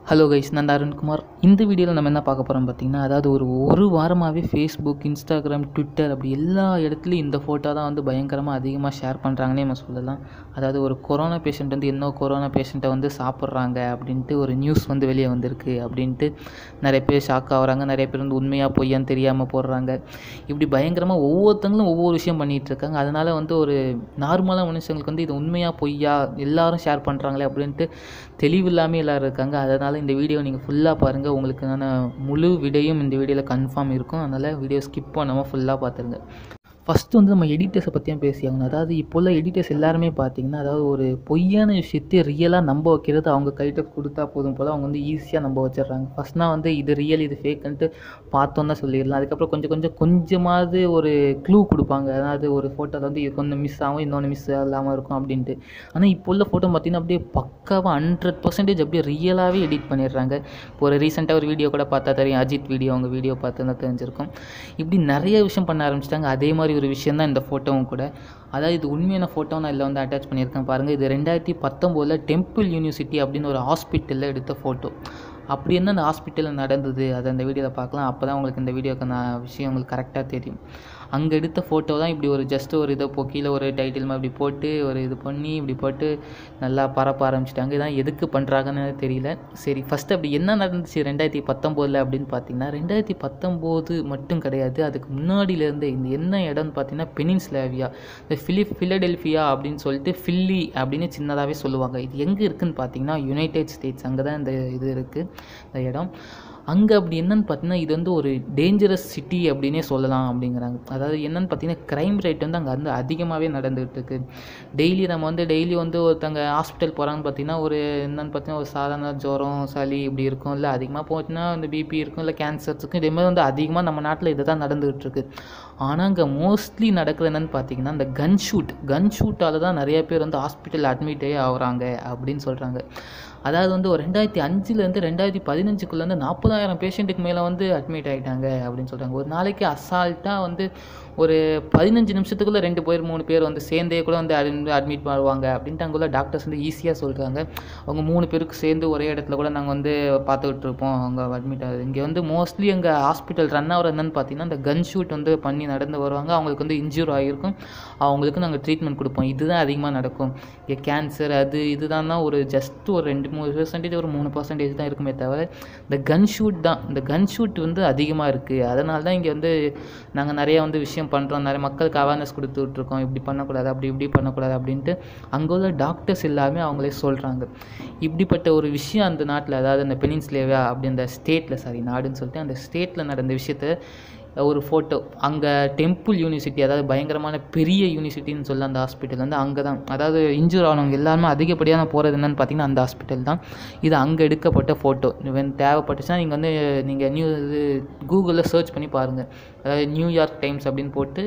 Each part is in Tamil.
ஹலோ கைஸ் நான் தான் அருண்குமார் இந்த வீடியோவில் நம்ம என்ன பார்க்க போகிறோம் பார்த்தீங்கன்னா அதாவது ஒரு ஒரு வாரமாகவே ஃபேஸ்புக் இன்ஸ்டாகிராம் ட்விட்டர் அப்படி எல்லா இடத்துலையும் இந்த ஃபோட்டோ தான் வந்து பயங்கரமாக அதிகமாக ஷேர் பண்ணுறாங்கன்னே நம்ம சொல்லலாம் அதாவது ஒரு கொரோனா பேஷண்ட் வந்து இன்னும் கொரோனா பேஷண்ட்டை வந்து சாப்பிட்றாங்க அப்படின்ட்டு ஒரு நியூஸ் வந்து வெளியே வந்திருக்கு அப்படின்ட்டு நிறைய பேர் ஷாக் ஆகுறாங்க நிறைய பேர் வந்து உண்மையாக பொய்யான்னு தெரியாமல் போடுறாங்க இப்படி பயங்கரமாக ஒவ்வொருத்தங்களும் ஒவ்வொரு விஷயம் பண்ணிகிட்டு இருக்காங்க அதனால் வந்து ஒரு நார்மலான மனுஷங்களுக்கு வந்து இது உண்மையாக பொய்யா எல்லாரும் ஷேர் பண்ணுறாங்களே அப்படின்ட்டு தெளிவில்லாமல் எல்லோரும் இருக்காங்க அதனால் இந்த வீடியோ நீங்கள் ஃபுல்லாக பாருங்கள் உங்களுக்கான முழு விடையும் இந்த வீடியோவில் கன்ஃபார்ம் இருக்கும் அதனால் வீடியோ ஸ்கிப் பண்ணாமல் ஃபுல்லாக பார்த்துருங்க ஃபஸ்ட்டு வந்து நம்ம எடிட்டர்ஸை பற்றியும் பேசியாகணும் அதாவது இப்போ உள்ள எடிட்டர்ஸ் எல்லாருமே பார்த்தீங்கன்னா அதாவது ஒரு பொய்யான விஷயத்தை ரியலாக நம்ப வைக்கிறது அவங்க கைகிட்ட கொடுத்தா போதும் போல் அவங்க வந்து ஈஸியாக நம்ப வச்சிடுறாங்க ஃபஸ்ட்னா வந்து இது ரியல் இது ஃபேக்குன்ட்டு பார்த்தோன்னா சொல்லிடலாம் அதுக்கப்புறம் கொஞ்சம் கொஞ்சம் கொஞ்சமாவது ஒரு க்ளூ கொடுப்பாங்க அதாவது ஒரு ஃபோட்டோவில் வந்து இது கொஞ்சம் மிஸ் ஆகும் இன்னொன்று மிஸ் இல்லாமல் இருக்கும் அப்படின்ட்டு ஆனால் இப்போ உள்ள ஃபோட்டோ பார்த்தீங்கன்னா அப்படியே பக்காவாக ஹண்ட்ரட் பர்சன்டேஜ் அப்படியே ரியலாகவே எடிட் பண்ணிடுறாங்க இப்போ ஒரு ரீசெண்டாக ஒரு வீடியோ கூட பார்த்தா தெரியும் அஜித் வீடியோ அவங்க வீடியோ பார்த்து தான் தெரிஞ்சிருக்கும் இப்படி நிறைய விஷயம் பண்ண ஆரம்பிச்சிட்டாங்க அதே மாதிரி ஒரு விஷயம் தான் இந்த ஃபோட்டோவும் கூட அதாவது இது உண்மையான ஃபோட்டோ நான் இதில் வந்து அட்டாச் பண்ணியிருக்கேன் பாருங்கள் இது ரெண்டாயிரத்தி பத்தொம்போதில் டெம்பிள் யூனிவர்சிட்டி அப்படின்னு ஒரு ஹாஸ்பிட்டலில் எடுத்த ஃபோட்டோ அப்படி என்ன அந்த ஹாஸ்பிட்டலில் நடந்தது அதை அந்த வீடியோவில் பார்க்கலாம் அப்போ தான் உங்களுக்கு இந்த வீடியோக்கான விஷயம் உங்களுக்கு கரெக்டாக தெரியும் அங்கே எடுத்த ஃபோட்டோ தான் இப்படி ஒரு ஜஸ்ட் ஒரு இதை கீழே ஒரு டைட்டில் மாதிரி இப்படி போட்டு ஒரு இது பண்ணி இப்படி போட்டு நல்லா பரப்ப ஆரம்பிச்சிட்டாங்க இதான் எதுக்கு பண்ணுறாங்கன்னு தெரியல சரி ஃபஸ்ட்டு அப்படி என்ன நடந்துச்சு ரெண்டாயிரத்தி பத்தொம்போதில் அப்படின்னு பார்த்தீங்கன்னா ரெண்டாயிரத்தி பத்தொம்போது மட்டும் கிடையாது அதுக்கு முன்னாடியிலேருந்தே இந்த என்ன இடம்னு பார்த்தீங்கன்னா பெனின்ஸ்லாவியா இந்த ஃபிலிப் ஃபிலடெல்ஃபியா அப்படின்னு சொல்லிட்டு ஃபில்லி அப்படின்னு சின்னதாகவே சொல்லுவாங்க இது எங்கே இருக்குதுன்னு பார்த்தீங்கன்னா யுனைடெட் ஸ்டேட்ஸ் அங்கே தான் இந்த இது இருக்குது இந்த இடம் அங்கே அப்படி என்னன்னு பார்த்தீங்கன்னா இது வந்து ஒரு டேஞ்சரஸ் சிட்டி அப்படின்னே சொல்லலாம் அப்படிங்கிறாங்க அதாவது என்னன்னு பார்த்தீங்கன்னா க்ரைம் ரேட் வந்து அங்கே வந்து அதிகமாகவே நடந்துகிட்டு இருக்கு டெய்லி நம்ம வந்து டெய்லி வந்து ஒருத்தங்க ஹாஸ்பிட்டல் போகிறாங்கன்னு பார்த்தீங்கன்னா ஒரு என்னன்னு பார்த்தீங்கன்னா ஒரு சாதாரண ஜுரம் சளி இப்படி இருக்கும் இல்லை அதிகமாக போச்சுன்னா இந்த பிபி இருக்கும் இல்லை கேன்சர்ஸ் இருக்கும் இதே மாதிரி வந்து அதிகமாக நம்ம நாட்டில் இது தான் நடந்துகிட்டு இருக்கு ஆனால் அங்கே மோஸ்ட்லி நடக்கிறது என்னன்னு பார்த்தீங்கன்னா இந்த கன் ஷூட் கன் ஷூட்டால் தான் நிறைய பேர் வந்து ஹாஸ்பிட்டல் அட்மிட்டே ஆகுறாங்க அப்படின்னு சொல்கிறாங்க அதாவது வந்து ஒரு ரெண்டாயிரத்தி அஞ்சுலேருந்து ரெண்டாயிரத்தி பதினஞ்சுக்குள்ளேருந்து நாற்பதாயிரம் பேஷண்ட்டுக்கு மேலே வந்து அட்மிட் ஆகிட்டாங்க அப்படின்னு சொல்கிறாங்க ஒரு நாளைக்கு அசால்ட்டாக வந்து ஒரு பதினஞ்சு நிமிஷத்துக்குள்ளே ரெண்டு பேர் மூணு பேர் வந்து சேர்ந்தே கூட வந்து அட்மிட் பண்ணுவாங்க அப்படின்ட்டு அங்கே உள்ள டாக்டர்ஸ் வந்து ஈஸியாக சொல்கிறாங்க அவங்க மூணு பேருக்கு சேர்ந்து ஒரே இடத்துல கூட நாங்கள் வந்து பார்த்துக்கிட்டு இருப்போம் அவங்க அட்மிட் ஆகுது இங்கே வந்து மோஸ்ட்லி எங்கள் ஹாஸ்பிட்டல் ரன் ஆகிற என்னன்னு பார்த்தீங்கன்னா இந்த கன் ஷூட் வந்து பண்ணி நடந்து வருவாங்க அவங்களுக்கு வந்து இன்ஜூர் ஆகிருக்கும் அவங்களுக்கு நாங்கள் ட்ரீட்மெண்ட் கொடுப்போம் இதுதான் அதிகமாக நடக்கும் இங்கே கேன்சர் அது இதுதான் தான் ஒரு ஜஸ்ட் ஒரு ரெண்டு மூணு பர்சன்டேஜ் ஒரு மூணு பர்சன்டேஜ் தான் இருக்குமே தவிர இந்த கன் ஷூட் தான் இந்த கன் ஷூட் வந்து அதிகமாக இருக்குது அதனால தான் இங்கே வந்து நாங்கள் நிறையா வந்து விஷயம் பண்ணுறோம் நிறைய மக்களுக்கு அவேர்னஸ் கொடுத்துட்ருக்கோம் இப்படி பண்ணக்கூடாது அப்படி இப்படி பண்ணக்கூடாது அப்படின்ட்டு அங்கே உள்ள டாக்டர்ஸ் எல்லாமே அவங்களே சொல்கிறாங்க இப்படிப்பட்ட ஒரு விஷயம் அந்த நாட்டில் அதாவது அந்த பெனின்ஸ்லேவா அப்படி அந்த ஸ்டேட்டில் சாரி நாடுன்னு சொல்லிட்டு அந்த ஸ்டேட்டில் நடந்த விஷயத்த ஒரு ஃபோட்டோ அங்கே டெம்பிள் யூனிவர்சிட்டி அதாவது பயங்கரமான பெரிய யூனிவர்சிட்டின்னு சொல்ல அந்த ஹாஸ்பிட்டல் வந்து அங்கே தான் அதாவது இன்ஜூர் ஆனவங்க எல்லாருமே அதிகப்படியான போகிறது என்னென்னு பார்த்தீங்கன்னா அந்த ஹாஸ்பிட்டல் தான் இது அங்கே எடுக்கப்பட்ட ஃபோட்டோ தேவைப்பட்டுச்சுன்னா நீங்கள் வந்து நீங்கள் நியூ இது கூகுளில் சர்ச் பண்ணி பாருங்கள் அதாவது நியூயார்க் டைம்ஸ் அப்படின்னு போட்டு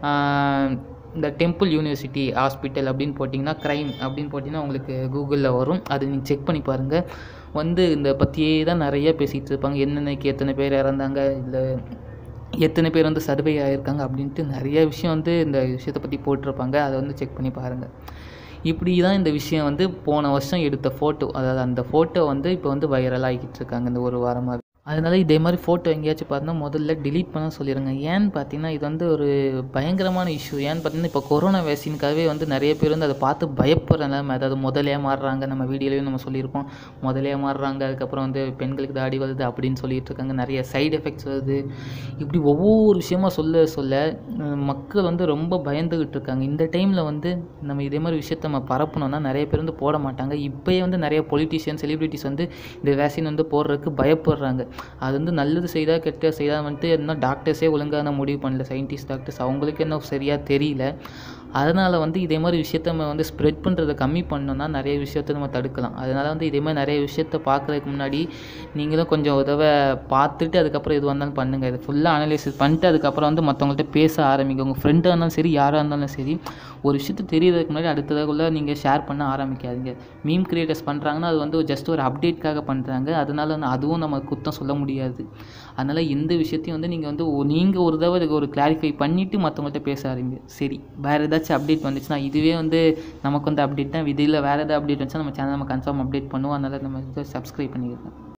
இந்த டெம்பிள் யூனிவர்சிட்டி ஹாஸ்பிட்டல் அப்படின்னு போட்டிங்கன்னா க்ரைம் அப்படின்னு போட்டிங்கன்னா உங்களுக்கு கூகுளில் வரும் அது நீங்கள் செக் பண்ணி பாருங்கள் வந்து இந்த பற்றியே தான் நிறைய பேசிகிட்டு இருப்பாங்க என்னென்னக்கு எத்தனை பேர் இறந்தாங்க இல்லை எத்தனை பேர் வந்து சர்வே ஆகியிருக்காங்க அப்படின்ட்டு நிறைய விஷயம் வந்து இந்த விஷயத்தை பற்றி போட்டிருப்பாங்க அதை வந்து செக் பண்ணி பாருங்கள் இப்படி தான் இந்த விஷயம் வந்து போன வருஷம் எடுத்த ஃபோட்டோ அதாவது அந்த ஃபோட்டோ வந்து இப்போ வந்து வைரல் ஆகிக்கிட்டு இருக்காங்க இந்த ஒரு வாரமாக அதனால் இதே மாதிரி ஃபோட்டோ எங்கேயாச்சும் பார்த்தோன்னா முதல்ல டிலீட் பண்ண சொல்லிடுங்க ஏன்னு பார்த்தீங்கன்னா இது வந்து ஒரு பயங்கரமான இஷ்யூ ஏன்னு பார்த்தீங்கன்னா இப்போ கொரோனா வேக்சினுக்காகவே வந்து நிறைய பேர் வந்து அதை பார்த்து பயப்படுற நிலைமை அதாவது முதலே மாறுறாங்க நம்ம வீடியோலையும் நம்ம சொல்லியிருக்கோம் முதலே மாறுறாங்க அதுக்கப்புறம் வந்து பெண்களுக்கு தாடி வருது அப்படின்னு சொல்லிட்டு இருக்காங்க நிறைய சைடு எஃபெக்ட்ஸ் வருது இப்படி ஒவ்வொரு விஷயமா சொல்ல சொல்ல மக்கள் வந்து ரொம்ப பயந்துக்கிட்டு இருக்காங்க இந்த டைமில் வந்து நம்ம இதே மாதிரி விஷயத்த நம்ம பரப்பணும்னா நிறைய பேர் வந்து போட மாட்டாங்க இப்போயே வந்து நிறைய பொலிட்டீஷியன் செலிப்ரிட்டிஸ் வந்து இந்த வேக்சின் வந்து போடுறதுக்கு பயப்படுறாங்க அது வந்து நல்லது செய்தால் கெட்ட செய்தால் வந்துட்டு இன்னும் டாக்டர்ஸே ஒழுங்கான முடிவு பண்ணல சயின்டிஸ்ட் டாக்டர்ஸ் அவங்களுக்கு இன்னும் சரியாக தெரியல அதனால் வந்து இதே மாதிரி விஷயத்த நம்ம வந்து ஸ்ப்ரெட் பண்ணுறதை கம்மி பண்ணோம்னா நிறைய விஷயத்த நம்ம தடுக்கலாம் அதனால் வந்து இதே மாதிரி நிறைய விஷயத்த பார்க்குறதுக்கு முன்னாடி நீங்களும் கொஞ்சம் உதவ பார்த்துட்டு அதுக்கப்புறம் எது வந்தாலும் பண்ணுங்கள் இது ஃபுல்லாக அனலைசிஸ் பண்ணிட்டு அதுக்கப்புறம் வந்து மற்றவங்கள்ட்ட பேச ஆரம்பிங்க உங்கள் ஃப்ரெண்டாக இருந்தாலும் சரி யாராக இருந்தாலும் சரி ஒரு விஷயத்தை தெரியறதுக்கு முன்னாடி அடுத்ததுக்குள்ளே நீங்கள் ஷேர் பண்ண ஆரம்பிக்காதீங்க மீம் கிரியேட்டர்ஸ் பண்ணுறாங்கன்னா அது வந்து ஜஸ்ட் ஒரு அப்டேட்காக பண்ணுறாங்க அதனால வந்து அதுவும் நம்ம குத்தம் சொல்ல முடியாது அதனால் எந்த விஷயத்தையும் வந்து நீங்கள் வந்து நீங்கள் ஒரு தடவை இதுக்கு ஒரு கிளாரிஃபை பண்ணிவிட்டு மற்றவங்கள்ட்ட பேச ஆரம்பிங்க சரி வேறு ஏதாச்சும் ஏதாச்சும் அப்டேட் வந்துச்சுன்னா இதுவே வந்து நமக்கு வந்து அப்டேட் தான் இதில் வேறு ஏதாவது அப்டேட் வந்துச்சுன்னா நம்ம சேனல் நம்ம கன்ஃபார்ம் அப்டேட் பண்ணுவோம் அதனால் நம்ம சப்ஸ்கிரைப் பண்ணிடுங்க